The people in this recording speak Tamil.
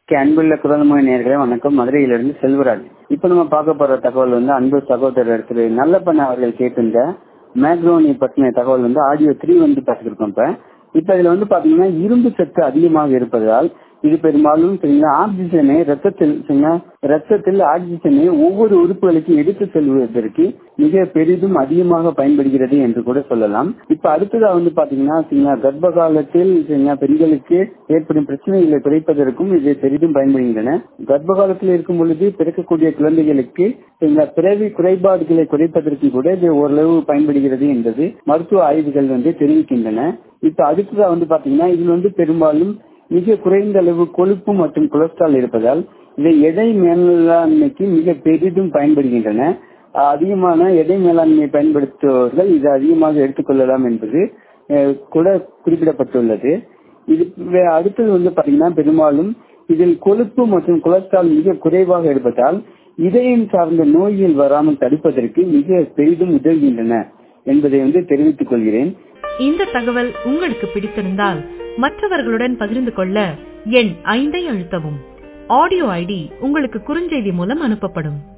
அன்புள்ள குரல்மொழி நேர்களே வணக்கம் மதுரையிலிருந்து செல்வராஜ் இப்ப நம்ம பார்க்க போற தகவல் வந்து அன்பு சகோதரர் திரு நல்லப்பண்ண அவர்கள் கேட்டிருந்த மேக்ரோனி பற்றின தகவல் வந்து ஆடியோ த்ரீ வந்து பார்த்துருக்கோம் இப்ப இப்ப இதுல வந்து பாத்தீங்கன்னா இரும்பு சத்து அதிகமாக இருப்பதால் இது பெரும்பாலும் சரிங்களா ஆக்சிஜனை ரத்தத்தில் சரிங்களா ரத்தத்தில் ஆக்சிஜனை ஒவ்வொரு உறுப்புகளுக்கும் எடுத்து செல்வதற்கு மிக பெரிதும் அதிகமாக பயன்படுகிறது என்று கூட சொல்லலாம் இப்ப அடுத்ததா வந்து பாத்தீங்கன்னா சரிங்களா கர்ப்ப காலத்தில் சரிங்களா பெண்களுக்கு ஏற்படும் பிரச்சனைகளை குறைப்பதற்கும் இது பெரிதும் பயன்படுகின்றன கர்ப்ப காலத்தில் இருக்கும் பொழுது பிறக்கக்கூடிய குழந்தைகளுக்கு சரிங்களா பிறவி குறைபாடுகளை குறைப்பதற்கு கூட இது ஓரளவு பயன்படுகிறது என்பது மருத்துவ ஆய்வுகள் வந்து தெரிவிக்கின்றன இப்ப அடுத்ததா வந்து பாத்தீங்கன்னா இதுல வந்து பெரும்பாலும் மிக குறைந்த அளவு கொழுப்பு மற்றும் கொலஸ்ட்ரால் இருப்பதால் இவை எடை மேலாண்மைக்கு மிக பெரிதும் பயன்படுகின்றன அதிகமான எடை மேலாண்மையை பயன்படுத்துபவர்கள் இது அதிகமாக எடுத்துக்கொள்ளலாம் என்பது கூட குறிப்பிடப்பட்டுள்ளது இது அடுத்தது வந்து பாத்தீங்கன்னா பெரும்பாலும் இதில் கொழுப்பு மற்றும் கொலஸ்ட்ரால் மிக குறைவாக இருப்பதால் இதயம் சார்ந்த நோய்கள் வராமல் தடுப்பதற்கு மிக பெரிதும் உதவுகின்றன என்பதை வந்து தெரிவித்துக் கொள்கிறேன் இந்த தகவல் உங்களுக்கு பிடித்திருந்தால் மற்றவர்களுடன் பகிர்ந்து கொள்ள எண் ஐந்தை அழுத்தவும் ஆடியோ ஐடி உங்களுக்கு குறுஞ்செய்தி மூலம் அனுப்பப்படும்